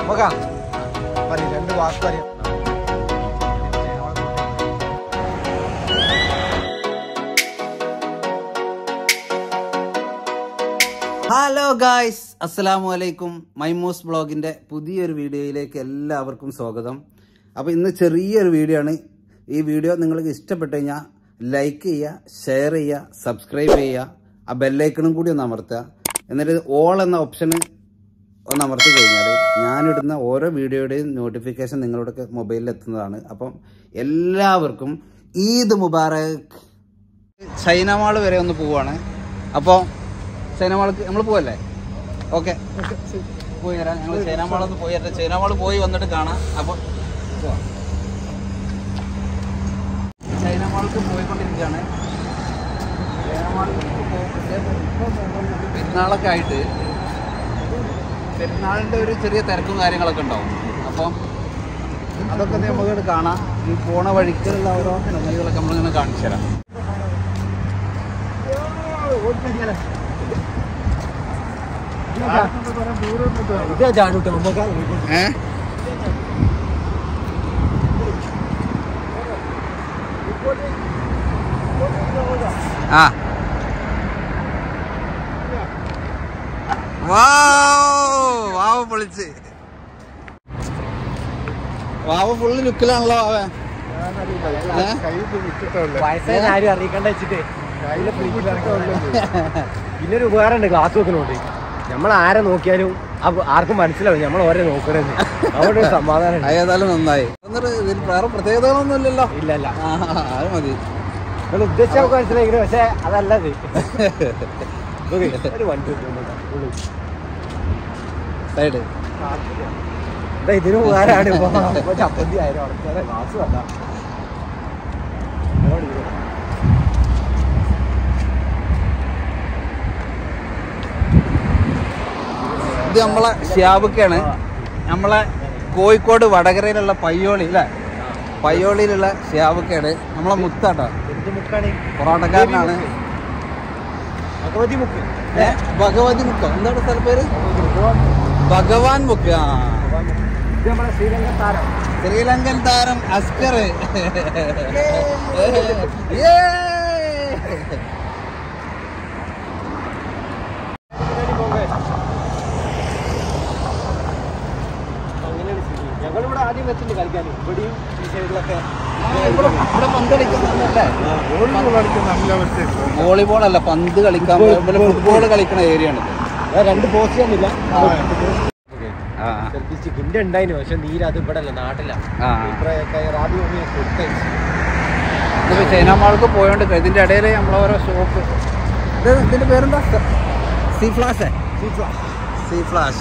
നോക്കാം പറയും രണ്ട് വാക്ക് പറയാം ഹലോ ഗായ്സ് അസ്സലാമു അലൈക്കും മൈമൂസ് ബ്ലോഗിന്റെ പുതിയൊരു വീഡിയോയിലേക്ക് എല്ലാവർക്കും സ്വാഗതം അപ്പോൾ ഇന്ന് ചെറിയൊരു വീഡിയോ ആണ് ഈ വീഡിയോ നിങ്ങൾക്ക് ഇഷ്ടപ്പെട്ടു കഴിഞ്ഞാൽ ലൈക്ക് ചെയ്യുക ഷെയർ ചെയ്യുക സബ്സ്ക്രൈബ് ചെയ്യുക ആ ബെല്ലൈക്കണും കൂടി ഒന്ന് അമർത്തുക എന്നിട്ട് ഓൾ എന്ന ഓപ്ഷന് ഒന്ന് അമർത്തി കഴിഞ്ഞാൽ ഞാനിടുന്ന ഓരോ വീഡിയോയുടെയും നോട്ടിഫിക്കേഷൻ നിങ്ങളുടെ മൊബൈലിൽ എത്തുന്നതാണ് അപ്പം എല്ലാവർക്കും ഈദ് മുബാറക് ചൈന മാൾ വരെ ഒന്ന് പോവാണ് അപ്പോൾ ചൈന മാൾക്ക് നമ്മൾ പോവല്ലേ ഓക്കെ പോയി തരാം ഞങ്ങൾ ചൈന മാൾ ഒന്ന് പോയി തരാം ചൈന മാൾ പോയി വന്നിട്ട് കാണാം അപ്പോൾ പോവാം ചൈന മാൾക്ക് പോയിക്കൊണ്ടിരിക്കുകയാണ് ചൈന മാളിൽ പെരുന്നാളൊക്കെ ആയിട്ട് പെരുന്നാളിൻ്റെ ഒരു ചെറിയ തിരക്കും കാര്യങ്ങളൊക്കെ ഉണ്ടാവും അപ്പം അതൊക്കെ നമുക്ക് കാണാം ഈ പോണ വഴിക്കുള്ള ഓരോ ഭംഗികളൊക്കെ നമ്മളിങ്ങനെ കാണിച്ചു തരാം ഏ ആ വാവ് പൊളിച്ച് വാവ ഫുള്ള് ലുക്കിലാണല്ലോ അവൻ ഏ? വയസ്സായ ആരും അറിയിക്കണ്ട വെച്ചിട്ട് പിന്നൊരു ഉപകാരം ഉണ്ട് ക്ലാസ് വെക്കുന്നുണ്ട് നമ്മൾ ആരെ നോക്കിയാലും അപ്പൊ ആർക്കും മനസ്സിലാവും നമ്മൾ ഓരോ നോക്കണെന്ന് അവിടെ ഒരു സമാധാനം ഉണ്ട്. ഏതായാലും നന്നായി എന്നിട്ട് ഇതിൽ വേറെ പ്രത്യേകതകളൊന്നും ഇല്ലല്ലോ ഇല്ല ഇല്ല ആ, അത് മതി നിങ്ങൾ ഉദ്ദേശിച്ച നമുക്ക് മനസ്സിലായിരുന്നു പക്ഷെ അതല്ല ഇത് നോക്ക്, ഒരു വണ്ടി ഉണ്ട്. സൈഡ് ഇതാ ഇതിന് ഉപകാരമാണ് ഇപ്പൊ ഇപ്പൊ ചപ്പന്തി ആയിരം അടച്ചാലെ ക്ലാസ് വേണ്ട ഇത് നമ്മളെ ഷ്യാബുക്കാണ് നമ്മളെ കോഴിക്കോട് വടകരയിലുള്ള പയ്യോളി അല്ലേ പയ്യോളിയിലുള്ള ഷ്യാബുക്കാണ് നമ്മളെ മുത്താട്ടോ എന്ത് മുക്കാണ് പൊറോട്ടക്കാരനാണ് ഭഗവതി മുക്ക് ഏ? ഭഗവതി മുക്കോ എന്താണ് സ്ഥലപ്പേര് ഭഗവാൻ മുക്ക് ആ ഇത് നമ്മളെ ശ്രീലങ്ക താരം ശ്രീലങ്കൻ താരം അസ്കർ ഞങ്ങളിവിടെ ആദ്യം വെച്ചിട്ടുണ്ട് കളിക്കാൻ ഇവിടെയും ഈ സൈഡിലൊക്കെ ഇവിടെ പന്ത് കളിക്കുന്നുണ്ടല്ലേ വോളിബോൾ അല്ല പന്ത് കളിക്കാൻ ഫുട്ബോൾ കളിക്കുന്ന ഏരിയ ആണ് രണ്ട് പോസ്റ്റ് ഒന്നുമില്ല ആ സെൽഫി സ്റ്റിക്ക് ഇന്റെ ഉണ്ടായിരുന്നു പക്ഷെ നീര് അത് ഇവിടെ അല്ല നാട്ടില ആ. ആദ്യം ഒന്ന് കൊടുത്തയച്ചു ഇതിപ്പോ ചൈന മാൾക്ക് പോയോണ്ട് ഇതിന്റെ ഇടയിൽ നമ്മളെ ഓരോ ഷോപ്പ് ഇത് ഇതിന്റെ പേരെന്താ സി ഫ്ലാഷ് സി ഫ്ലാഷ്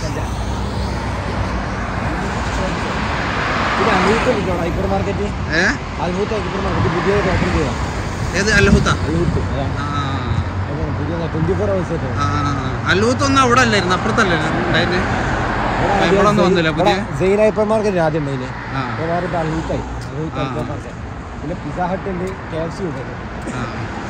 ഇത് അമൂത്ത് ഹൈപ്പർ മാർക്കറ്റ് ഏ അൽമൂത്ത് ഹൈപ്പർ മാർക്കറ്റ് പുതിയ ഓപ്പൺ ചെയ്താ ഏത് അല്ലഹൂത്ത അൽമൂത്ത് ആ പുതിയ ട്വന്റി ഫോർ അവേഴ്സ് ആ അല്ലഹൂത്ത് ഒന്നും അവിടെ അല്ലായിരുന്നു അപ്പുറത്തല്ലായിരുന്നു ഉണ്ടായിരുന്നു ഇവിടൊന്നും വന്നില്ല പുതിയ സെയിൻ ഹൈപ്പർ മാർക്കറ്റ് ആദ്യം ഉണ്ടായില്ലേ ആ അപ്പോൾ മാറിയിട്ട് അൽമൂത്തായി അൽമൂത്ത് ആ. ഹൈപ്പർ മാർക്കറ്റ് പിന്നെ പിസ്സ ഹട്ട് ഉണ്ട് കെ എഫ് സി ഉണ്ട് ആ.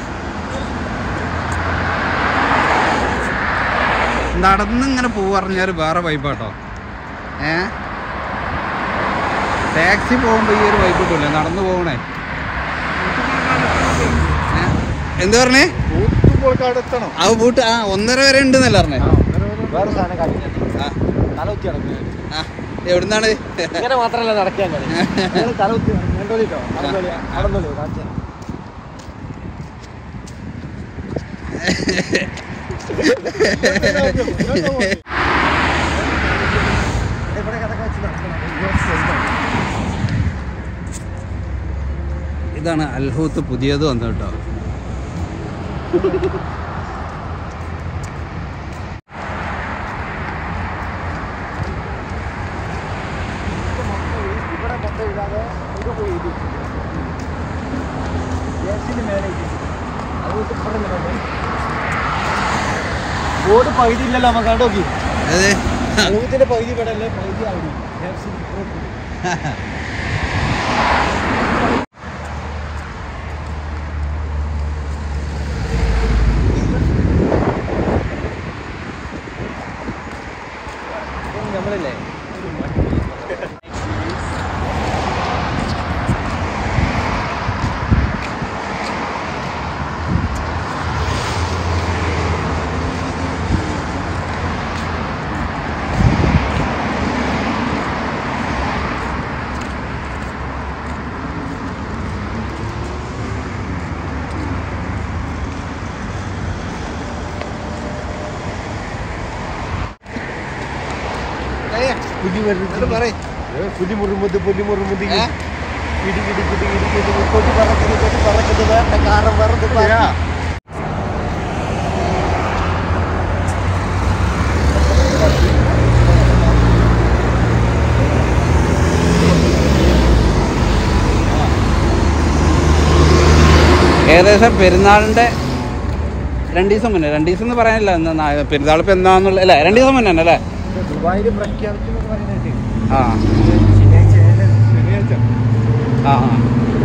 നടന്ന് ഇങ്ങനെ പോവറിഞ്ഞാൽ വേറെ വൈബാട്ടോ ഏ ടാക്സി പോകുമ്പോൾ ഈ ഒരു വൈബ് കിട്ടൂല നടന്നു പോകണേ ഏ? എന്ത് പറഞ്ഞേ ആ ബൂട്ട് ആ ഒന്നര വരെ ഉണ്ട് എന്നല്ല പറഞ്ഞേ വേറെ സാധനം കാണിക്കാൻ ആ തല കുത്തി നടക്കുന്നത് ആ എവിടുന്നാണ് ഇങ്ങനെ മാത്രമല്ല നടക്കാൻ കളി ഞങ്ങള് തല കുത്തി കണ്ടോളിട്ടോ നടന്നോളി നടന്നോളി കാണിച്ചു ഇവിടെ കഥ വെച്ച് നടക്കണം ഇതാണ് അൽഹൂത്ത് പുതിയത് വന്നു കേട്ടോ ഇവിടെ മൊത്തം ഇല്ലാതെ ഇത് പോയി ഇത് ഗ്യാസിന് മേലെ ഇട്ടിട്ട്. അതുകൊണ്ട് ഇവിടെ നിൽക്കണ്ടേ? ബോർഡ് പകുതി ഇല്ലല്ലോ നമുക്ക് അവിടെ നോക്കി അതെ സമൂഹത്തിന്റെ പകുതി ഇവിടെ അല്ലേ പകുതി അവിടെ ഗ്യാസിന് ഇപ്പുറത്ത്. ഇപ്പം നമ്മളില്ലേ ഒരു വണ്ടി പുലി വരുന്നത് പറയ് ഏ, പുലി മുറുമുത് പുലി മുറുമുത് ഏ? ഇടി ഇടി ഇടി ഇടി ഇടി ഇടി കൊട്ടി പറക്കുന്നത് കൊട്ടി പറക്കുന്നത് വേണ്ട കാറം പറന്നത് ഏകദേശം പെരുന്നാളിന്റെ രണ്ടു ദിവസം മുന്നേ രണ്ടു ദിവസം എന്ന് പറയാനില്ല എന്നാ നാ- പെരുന്നാൾ ഇപ്പൊ എന്താന്നുള്ള അല്ലേ രണ്ടു ദിവസം മുന്നേ അല്ലേ ദുബായിൽ പ്രഖ്യാപിച്ചു എന്ന് പറയുന്നത് ആ ശനിയാഴ്ച ശനിയാഴ്ച ആ ആ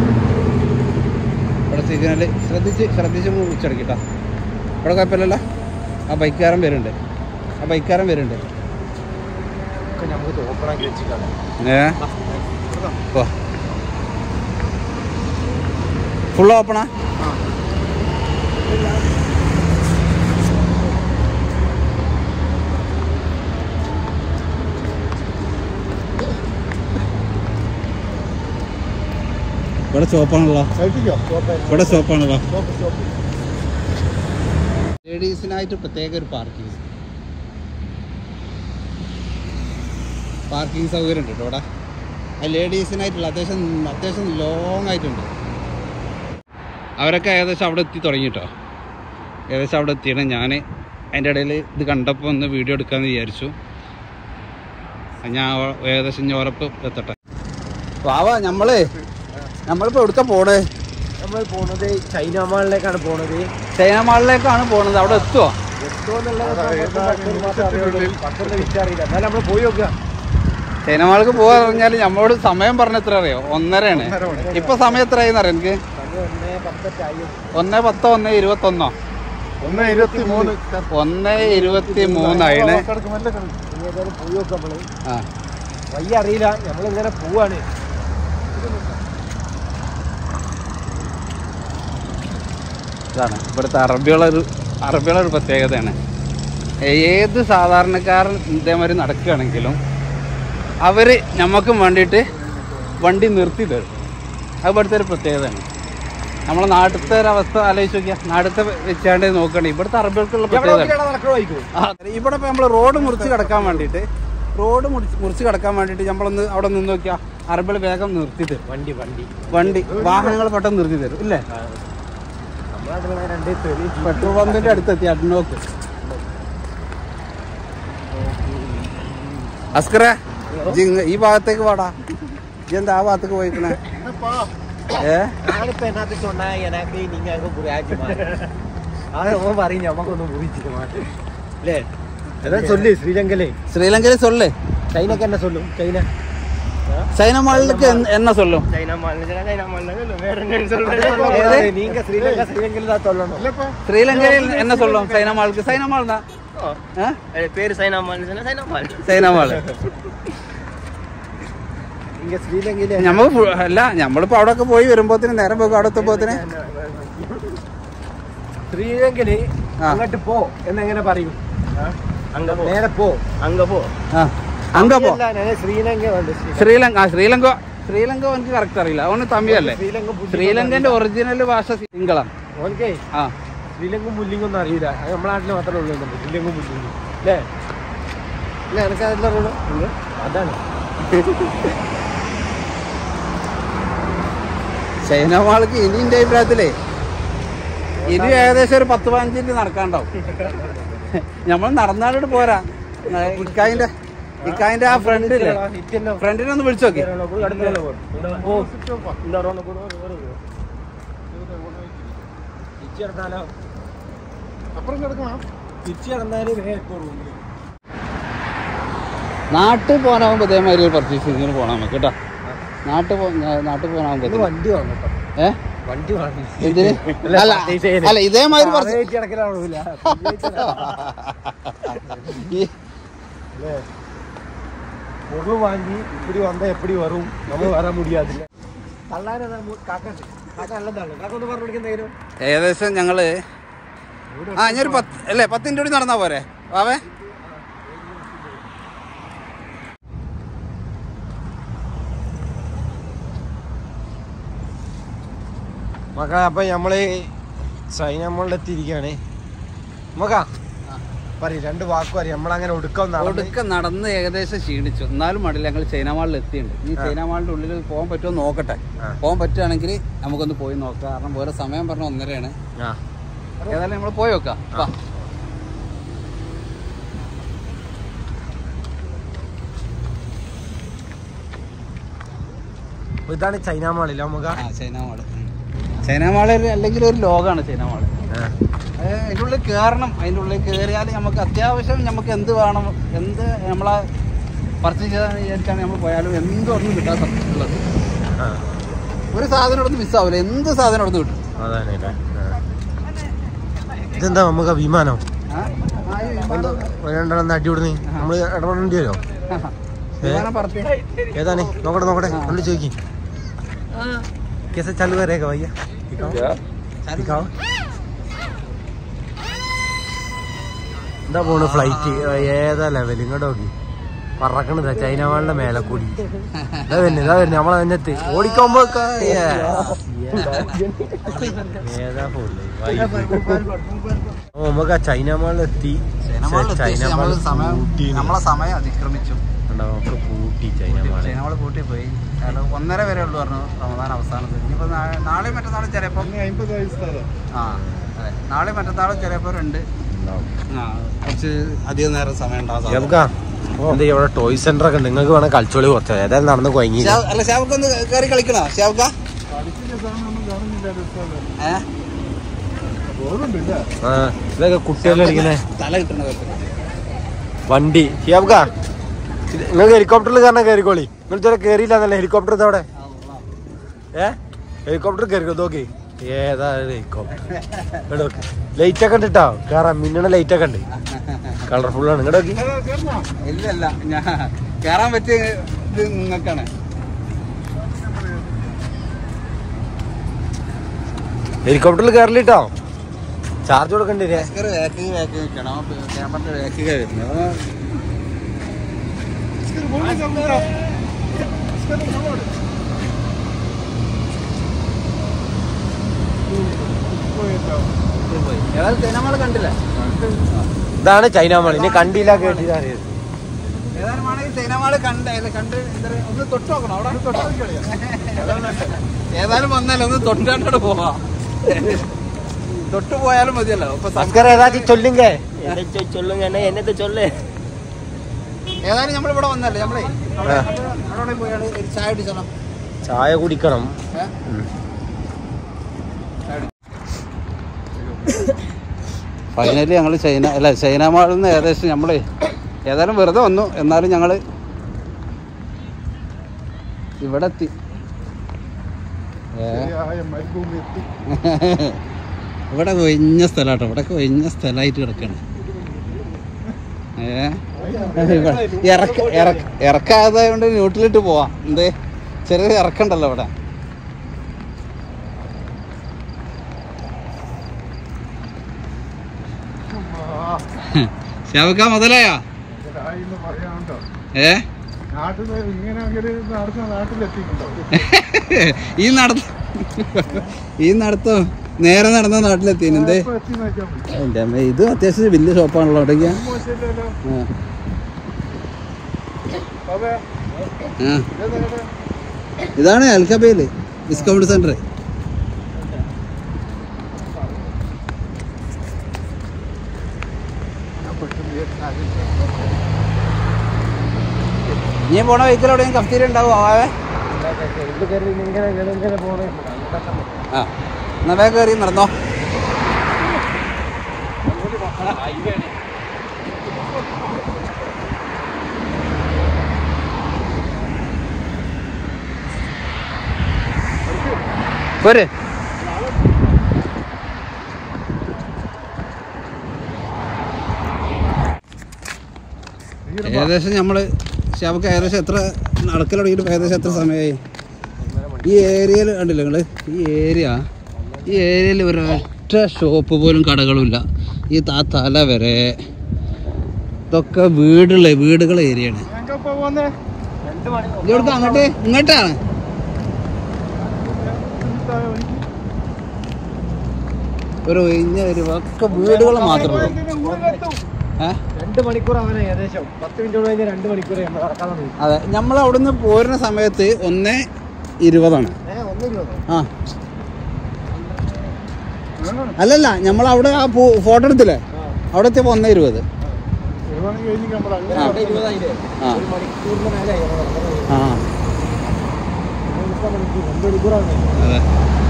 ഇവിടെ സിഗ്നല് ശ്രദ്ധിച്ച് ശ്രദ്ധിച്ച് ഉച്ചടക്കിട്ടോ ഇവിടെ കുഴപ്പമില്ലല്ലോ ആ ബൈക്കുകാരൻ വരുന്നുണ്ട് ആ ബൈക്കുകാരൻ വരുന്നുണ്ട് ഒക്കെ നമുക്ക് ഓപ്പണാക്കി വെച്ചിട്ടാണ് ഏ പോ ഫുൾ ഓപ്പണാ ഇവിടെ ഷോപ്പാണല്ലോ ഇവിടെ ഷോപ്പാണല്ലോ ലേഡീസിനായിട്ട് പ്രത്യേക ഒരു പാർക്കിംഗ് പാർക്കിംഗ് സൗകര്യം ഉണ്ട് കേട്ടോ ഇവിടെ ആ ലേഡീസിനായിട്ടുള്ള അത്യാവശ്യം അത്യാവശ്യം ലോങ് ആയിട്ടുണ്ട് അവരൊക്കെ ഏകദേശം അവിടെ എത്തി തുടങ്ങി കേട്ടോ ഏകദേശം അവിടെ എത്തിയാണ് ഞാൻ അതിൻ്റെ ഇടയിൽ ഇത് കണ്ടപ്പോൾ ഒന്ന് വീഡിയോ എടുക്കാമെന്ന് വിചാരിച്ചു അത് ഞാൻ അവ- ഏകദേശം ഇനി ഉറപ്പ് എത്തട്ടെ വാവാ നമ്മളേ നമ്മളിപ്പോൾ എവിടുക്ക പോണേ നമ്മൾ പോണത് ചൈന മാളിലേക്കാണ് പോണത് ചൈന മാളിലേക്കാണ് പോണത് അവിടെ എത്തുമോ പത്തൊന്ന് വിറ്ററിയില്ല എന്നാലും നമ്മൾ പോയി നോക്കുക ചൈന മാൾക്ക് പോകാൻ പറഞ്ഞാൽ നമ്മളോട് സമയം പറഞ്ഞ എത്ര അറിയോ ഒന്നരയാണ് ഇപ്പൊ സമയം എത്രയായിന്ന് അറിയാം എനിക്ക് സമയം ഒന്നേ പത്തൊറ്റായി ഒന്ന് പത്തോ ഒന്ന് ഇരുപത്തൊന്നോ ഒന്ന് ഇരുപത്തി മൂന്ന് ഒന്ന് ഇരുപത്തി മൂന്നായിണ് ഇനി ഏതായാലും പോയി നോക്കാം നമ്മള് ആ വയ്യ അറിയില്ല നമ്മളിങ്ങനെ പോവാണ് ഇതാണ് ഇവിടുത്തെ അറബികളൊരു അറബികളൊരു പ്രത്യേകതയാണ് ഏത് സാധാരണക്കാരൻ ഇതേമാതിരി നടക്കുകയാണെങ്കിലും അവർ നമുക്കും വേണ്ടിയിട്ട് വണ്ടി നിർത്തി തരും അത് ഇവിടുത്തെ ഒരു പ്രത്യേകതയാണ് നമ്മളെ നാട്ടിലത്തെ ഒരു അവസ്ഥ ആലോചിച്ച് നോക്കിയാൽ നാട്ടിലത്തെ വെച്ചാണ്ട് നോക്കണേ ഇവിടുത്തെ അറബികൾക്കുള്ള പ്രത്യേകത നടക്കണമായിരിക്കും ആ, ഇവിടെ ഇപ്പൊ നമ്മള് റോഡ് മുറിച്ച് കിടക്കാൻ വേണ്ടിയിട്ട് റോഡ് മുറിച്ച് മുറിച്ച് കിടക്കാൻ വേണ്ടിയിട്ട് നമ്മളൊന്ന് അവിടെ നിന്ന് നോക്കിയാൽ അറബികൾ വേഗം നിർത്തി തരും വണ്ടി വണ്ടി വണ്ടി വാഹനങ്ങൾ പെട്ടെന്ന് നിർത്തി തരും ഇല്ലേ നമ്മളതിൽ രണ്ട് തെറി പെട്രോൾ പമ്പിന്റെ അടുത്തെത്തി അഡ്നോക്ക് അസ്കറെ ഇജ്ജ് ഇങ്ങ- ഈ ഭാഗത്തേക്ക് വാടാ ഇജ്ജ് എന്താ ആ ഭാഗത്തേക്ക് പോയിക്കണേ ഏ ഞാനിപ്പോ എന്നാത്തി சொன்னா எனக்கு நீங்க அங்க புரியாச்சு അത് ഓൻ പറയും ഞമ്മക്കൊന്നും മുറിച്ചിട്ട് മാറ്റി അല്ലേ അതാ ചൊല്ല് ശ്രീലങ്കയിലെ ശ്രീലങ്കയിൽ സൊല്ലേ ചൈനക്ക് എന്നെ ചൊല്ലും ചൈന ചൈന മാളിലേക്ക് എന്ന സൊല്ലും ചൈന നീങ്ക ശ്രീലങ്ക ശ്രീലങ്കയിൽ தான் சொல்லணும் ശ്രീലങ്കയിൽ എന്ന സൊല്ലും ചൈന മാൾക്ക് ചൈന മാൾ പേര് സൈനാമാൽ സൈനാമാൽ ചൈന മാള് ഇങ്ക ശ്രീലങ്കയിലെ ഞമ്മക്ക് ഫു- അല്ല നമ്മളിപ്പോ അവിടെ ഒക്കെ പോയി വരുമ്പോത്തിന് നേരം പോകും അവിടെ എത്തുമ്പോത്തിന് ശ്രീലങ്കയില് ആ. അങ്ങോട്ട് പോ എന്നെങ്ങനെ പറയും നേരെ പോ അങ്ക പോ ആ അങ്ക പോ അല്ല, ഞാൻ ശ്രീലങ്ക വേണ്ട ശ്രീ- ശ്രീലങ്ക ആ ശ്രീലങ്ക ശ്രീലങ്ക എനിക്ക് കറക്റ്റ് അറിയില്ല അവന് തമിഴല്ലേ ശ്രീലങ്ക പുല്ലിംഗ് ശ്രീലങ്കന്റെ ഒറിജിനൽ ഭാഷ സിംഗിളാണ് ഓൻക്കേ ആ ശ്രീലങ്കും പുല്ലിങ്ങൊന്നും അറിയില്ല അത് നമ്മുടെ നാട്ടിൽ മാത്രമേ ഉള്ളൂ നമ്മൾ ശ്രീലങ്കും പുല്ലിങ്ങും അല്ലേ ഇല്ല എനിക്ക് അതിന്റെ അറിയുള്ളൂ അതാണ് ചൈന മാൾക്ക് ഇനി എന്റെ അഭിപ്രായത്തിലേ ഇനി ഏകദേശം ഒരു പത്ത് പതിനഞ്ച് മിനിറ്റ് നടക്കാണ്ടാവും നമ്മൾ നടന്നാലോട്ട് പോരാ ആ, ഇക്കായിന്റെ ഇക്കായിന്റെ ആ ഫ്രണ്ട് ഇല്ലേ ഫ്രണ്ടിനെ ഒന്ന് വിളിച്ചു നോക്കി തിരിച്ചു നടന്നാല് വേഗം എത്തുള്ളൂ നാട്ടിൽ പോകാനാവുമ്പോ ഇതേമാതിരി ഒരു പർച്ചേസിങ്ങിന് പോകണം നമുക്ക് കേട്ടോ നാട്ടിൽ പോ നാട്ടിൽ ഇത് പോകാനാവുമ്പോ വണ്ടി വാങ്ങും കേട്ടോ ഏ വണ്ടി വാങ്ങി എന്തിന് അല്ല, അല്ല purchase ചെയ്യാന്. അല്ല ഇതേമാതിരി പർച്ചേ- ആവേശി കിടക്കലാവൂല. ഈ- അല്ലേ? பொருள் வாங்கி இப்படி வந்தா எப்படி வரும் நம்ம வர முடியாதுல்ல തള്ളാനെ കാക്ക കാക്ക നല്ലതാണ് കാക്ക ഒന്ന് പറഞ്ഞു കൊടുക്കുന്ന ഏകദേശം ഞങ്ങള് ആ ഇനി ഒരു പത്ത് അല്ലേ പത്ത് മിനിറ്റ് കൂടി നടന്നാ പോരെ വാവേ മക്ക അപ്പൊ നമ്മള് സൈന മോളിലെത്തിയിരിക്കുകയാണ് മക്ക പറയും രണ്ട് വാക്ക് പറയും നമ്മളങ്ങനെ ഒടുക്കം നടന്ന് ഒടുക്കം നടന്ന് ഏകദേശം ക്ഷീണിച്ചു എന്നാലും മടില്ല ഞങ്ങൾ ചൈന മാളിൽ എത്തിയിട്ടുണ്ട് ഈ ചൈന മാളിന്റെ ഉള്ളിൽ പോകാൻ പറ്റുമോ നോക്കട്ടെ ആ. പോകാൻ പറ്റുകയാണെങ്കിൽ നമുക്കൊന്ന് പോയി നോക്കാം കാരണം വേറെ സമയം പറഞ്ഞ ഒന്നരയാണ് ആ ഏതായാലും നമ്മൾ പോയി നോക്കാം വാ. അപ്പൊ ഇതാണ് ചൈന മാളില്ല നമുക്ക് ആ ചൈന മാള് ചൈന മാള് അല്ലെങ്കിൽ ഒരു ലോകമാണ് ചൈന മാള് അത് അതിൻ്റെ ഉള്ളിൽ കയറണം അതിൻ്റെ ഉള്ളിൽ കയറിയാൽ നമുക്ക് അത്യാവശ്യം നമുക്ക് എന്ത് വേണം എന്ത് നമ്മളെ പർച്ചേസ് ചെയ്താൽ വിചാരിച്ചാണ് നമ്മൾ പോയാലും എന്തും ഒന്നും കിട്ടാൻ ഉള്ളത് ഒരു സാധനം ഇവിടെ മിസ്സാവില്ല എന്ത് സാധനം ഇവിടെ കിട്ടും അതാണ് ഇതെന്താ നമുക്ക് വിമാനം ആ? ആ, ഈ വിമാനം- രണ്ടെണ്ണം അടി വിടുന്നേ നമ്മള് ഇടപെടേണ്ടി വരുമോ വിമാനം പറത്തി ഏതാണ് നോക്കട്ടെ നോക്കട്ടെ ഉള്ളു ചോദിക്കും കേസ ചലു കരേക്ക വയ്യ ദിखाओ. എന്താ പോണ് ഫ്ലൈറ്റ് ഏതാ ലെവൽ ഇങ്ങോട്ട് നോക്കി പറക്കണതാ ചൈന വാളിന്റെ മേലെ കൂടി ഇതാ വരുന്നത് ഇതാ വരുന്നത് നമ്മളെ നെഞ്ഞത്ത് ഓടിക്കുമ്പോ ഏതാ പോണ് നമുക്ക് ആ ചൈന മാളിൽ എത്തി ചൈന മാളിൽ എത്തിച്ച് ചൈന നമ്മള് മാൾ സമയം പൂട്ടി നമ്മളെ സമയം അതിക്രമിച്ചു നമുക്ക് പൂട്ടി ചൈന മാള് ചൈന മാള് കൂട്ടി പോയി കാരണം ഒന്നര വരെ ഉള്ളു പറഞ്ഞു റമദാൻ അവസാനത്ത് ഇനിയിപ്പോ നാ- നാളെയും മറ്റന്നാളും ചിലപ്പോ ആ അതെ നാളെയും മറ്റന്നാളും ചിലപ്പോ ഉണ്ട് ആ കുറച്ച് അധികം നേരം സമയം ഉണ്ടാവും സാധാരണ. നമുക്ക് എന്താ ഇവിടെ ടോയ് സെന്റർ ഒക്കെ ഉണ്ട് നിങ്ങൾക്ക് വേണം കളിച്ചോളി കുറച്ച് ഏതായാലും നടന്ന് കൊയങ്ങി ഷാ- അല്ല ഷാവുക്ക് ഒന്ന് കയറി കളിക്കണോ ഷാവുക്ക ഏ ആ ഇതൊക്കെ കുട്ടികൾ കളിക്കണേ തല കിട്ടണ വണ്ടി ഷിയാബ്ക നിങ്ങൾക്ക് ഹെലികോപ്റ്ററിൽ കാരണം കയറിക്കോളി നിങ്ങൾ ഇതുവരെ കയറിയില്ല എന്നല്ലേ ഹെലികോപ്റ്റർ ഇതവിടെ ഏ ഹെലികോപ്റ്റർ കയറിക്കോ നോക്കി ഏതാ ഹെലികോപ്റ്റർ നോക്കി ലൈറ്റ് ഒക്കെ ഉണ്ട് കേട്ടോ കയറാം മിന്നണ ലൈറ്റ് ഒക്കെ ഉണ്ട് കളർഫുൾ ആണ് ഇങ്ങോട്ട് നോക്കി ഇല്ല ഇല്ല ഞാൻ കയറാൻ പറ്റിയ ഇത് നിങ്ങൾക്കാണ് ഹെലികോപ്റ്ററിൽ കയറിലിട്ടോ ചാർജ് കൊടുക്കണ്ടേ ഭാസ്കർ വേക്ക് വേക്ക് നിൽക്കണം ക്യാമറയുടെ വേക്ക് വരുന്നത് ഏതായാലും സിനിമകൾ കണ്ടില്ല ഇതാണ് ചൈന മാൾ ഇനി കണ്ടില്ല കേട്ടില്ല അറിയത് ഏതായാലും ആണെങ്കിൽ സിനിമകൾ കണ്ട് അല്ല കണ്ട് എന്താ പറയാ, ഒന്ന് തൊട്ട് നോക്കണം അവിടെ തൊട്ട് ഏതായാലും വന്നാലും ഒന്ന് തൊട്ടാണ്ടോട് പോവാം തൊട്ട് പോയാലും മതിയല്ലോ ഇപ്പൊ സം- സംസ്കാരം ഏതാச்சும் ചൊല്ലുങ്ക சொல்லுங்க என்ன என்னத்த சொல்லு ഏതായാലും നമ്മളിവിടെ വന്നല്ലേ നമ്മളെ അവിടെ ആ. അവിടെ പോയാണ് ഒരു ചായ കുടിച്ചോ ചായ കുടിക്കണം ഫൈനലി ഞങ്ങൾ ചൈന അല്ല ചൈന മാളിൽ നിന്ന് ഏകദേശം നമ്മൾ ഏതായാലും വെറുതെ വന്നു എന്നാലും ഞങ്ങൾ ഇവിടെ എത്തി ഏ. ഇവിടെ ഒഴിഞ്ഞ സ്ഥലമാട്ടോ ഇവിടെ ഒഴിഞ്ഞ സ്ഥലമായിട്ട് കിടക്കാണ് ഏ ഇവിടെ ഇറക്ക ഇറക്ക ഇറക്കാതെ കൊണ്ട് ന്യൂട്രലിട്ട് പോവാം എന്തേ ചെറിയ ഇറക്കണ്ടല്ലോ ഇവിടെ ശാവക്ക മുതലായോ ഏ ഈ നടത്ത ഈ നടത്തം നേരെ നടന്ന നാട്ടിലെത്തി എന്തേ എൻ്റെ അമ്മേ, ഇത് അത്യാവശ്യം വലിയ ഷോപ്പാണല്ലോ അവിടേക്ക് ഇതാണ് അൽക്കബയില് ഡിസ്കൗണ്ട് സെന്റർ നീ പോണ വെഹിക്കൽ എവിടെയും കഫ്തീരി ഉണ്ടാവും ആവേ ആ എന്നാ വേഗം കയറി നടന്നോ പോരെ ഏകദേശം നമ്മള് ശവക്ക് ഏകദേശം എത്ര നടക്കൽ തുടങ്ങിയിട്ട് ഏകദേശം എത്ര സമയമായി ഈ ഏരിയയിൽ കണ്ടില്ല നിങ്ങള് ഈ ഏരിയ ഈ ഏരിയയിൽ ഒരൊറ്റ ഷോപ്പ് പോലും കടകളുമില്ല ഈ താ തല വരെ ഇതൊക്കെ വീടുള്ള വീടുകളെ ഏരിയയാണ് ഇവിടുത്തെ അങ്ങോട്ട് ഇങ്ങോട്ടാണ് ഒരു ഒഴിഞ്ഞ ഒരു ഒക്കെ വീടുകൾ മാത്രമേ ഉള്ളൂ ഏ രണ്ട് മണിക്കൂർ അവനെ ഏകദേശം പത്ത് മിനിറ്റ് കഴിഞ്ഞ് രണ്ട് മണിക്കൂർ നമ്മൾ നടക്കാൻ തുടങ്ങി അതെ നമ്മൾ അവിടുന്ന് പോരുന്ന സമയത്ത് ഒന്ന് ഇരുപതാണ് ഏഹ് ഒന്നും ആ അല്ലല്ല നമ്മൾ അവിടെ ആ ഫോട്ടോ എടുത്തില്ലേ അവിടെ എത്തിയപ്പോൾ ഒന്ന് ഇരുപത് ആ. ആ ഒരു മണിക്കൂറിന് മേലെ ആ മണിക്കൂർ രണ്ട് മണിക്കൂറാണ് അതെ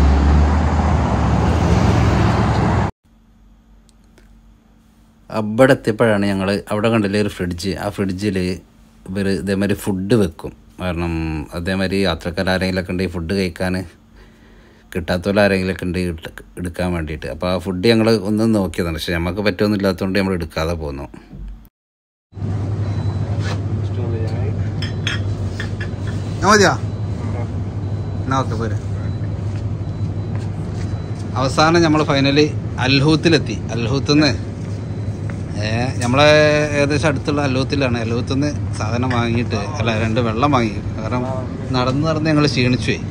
അവിടെ എത്തിയപ്പോഴാണ് ഞങ്ങൾ അവിടെ കണ്ടില്ലേ ഒരു ഫ്രിഡ്ജ് ആ ഫ്രിഡ്ജിൽ ഇവർ ഇതേമാതിരി ഫുഡ് വെക്കും കാരണം അതേമാതിരി യാത്രക്കാരെങ്കിലൊക്കെ ഉണ്ട് ഈ ഫുഡ് കഴിക്കാൻ കിട്ടാത്തവരെ ആരെങ്കിലൊക്കെ ഉണ്ട് ഇട്ട് എടുക്കാൻ വേണ്ടിയിട്ട് അപ്പോൾ ആ ഫുഡ് ഞങ്ങൾ ഒന്ന് നോക്കിയതാണ് പക്ഷെ നമുക്ക് പറ്റുമൊന്നും ഇല്ലാത്തതുകൊണ്ട് നമ്മൾ എടുക്കാതെ പോന്നു മതിയാ എന്നാ ഓക്കെ പോരെ അവസാനം നമ്മൾ ഫൈനലി അൽഹൂത്തിലെത്തി അൽഹൂത്ത് നിന്ന് ഏ നമ്മളെ ഏകദേശം അടുത്തുള്ള അൽഹൂത്തിലാണ് അൽഹൂത്ത് നിന്ന് സാധനം വാങ്ങിയിട്ട് അല്ല രണ്ട് വെള്ളം വാങ്ങി കാരണം നടന്ന് നടന്ന് ഞങ്ങൾ ക്ഷീണിച്ചു പോയി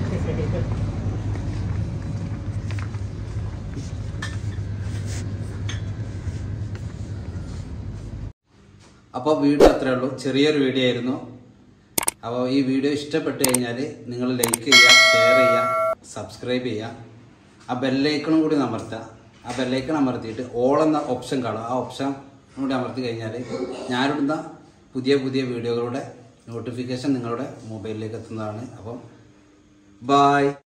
അപ്പോൾ വീഡിയോ അത്രേ ഉള്ളൂ ചെറിയൊരു വീഡിയോ ആയിരുന്നു അപ്പോൾ ഈ വീഡിയോ ഇഷ്ടപ്പെട്ട് കഴിഞ്ഞാൽ നിങ്ങൾ ലൈക്ക് ചെയ്യുക ഷെയർ ചെയ്യുക സബ്സ്ക്രൈബ് ചെയ്യുക ആ ബെല്ലൈക്കണും കൂടി അമർത്തുക ആ ബെല്ലൈക്കൺ അമർത്തിയിട്ട് ഓൾ എന്ന ഓപ്ഷൻ കാണും ആ ഓപ്ഷൻ കൂടി അമർത്തി കഴിഞ്ഞാൽ ഞാനിടുന്ന പുതിയ പുതിയ വീഡിയോകളുടെ നോട്ടിഫിക്കേഷൻ നിങ്ങളുടെ മൊബൈലിലേക്ക് എത്തുന്നതാണ് അപ്പം ബായ്